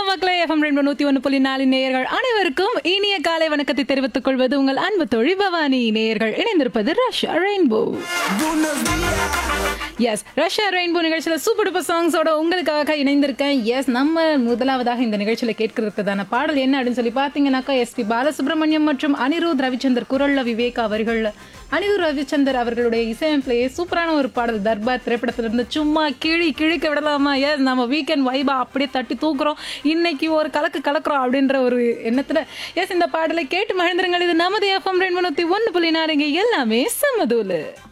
மக்களே எஃப்எம் ரெண்டு நூத்தி ஒன்று புள்ளி நாலு நேயர்கள் அனைவருக்கும் இனிய காலை வணக்கத்தை தெரிவித்துக் கொள்வது உங்கள் அன்பு தொழி பவானி நேயர்கள் இணைந்திருப்பது ரஷ்யா ரெயின்போ எஸ் ரஷ்யா ரெயின்போ நிகழ்ச்சியில சூப்பர் டூப்பர் சாங்ஸோட உங்களுக்காக இணைந்திருக்கேன் எஸ் நம்ம முதலாவதாக இந்த நிகழ்ச்சியில கேட்கறதுக்கான பாடல் என்ன அப்படின்னு சொல்லி பார்த்தீங்கன்னாக்கா எஸ்பி பாலசுப்ரமணியம் மற்றும் அனிருத் ரவிச்சந்தர் குரல்ல விவேக் அவர்கள் அனிருத் ரவிச்சந்தர் அவர்களுடைய இசையமைப்பிலேயே சூப்பரான ஒரு பாடல் தர்பார் திரைப்படத்திலிருந்து சும்மா கிழி கிழிக்க விடலாமா எஸ் நம்ம வீக்கெண்ட் வைபா அப்படியே தட்டி தூக்குறோம் இன்னைக்கு ஒரு கலக்கு கலக்குறோம் அப்படின்ற ஒரு எண்ணத்துல எஸ் இந்த பாடலை கேட்டு மகிழ்ந்துருங்கள் இது நமது எஃப்எம் ரெண்டு முன்னூத்தி ஒன்று புள்ளி நாடுங்க எல்லாமே சமதூலு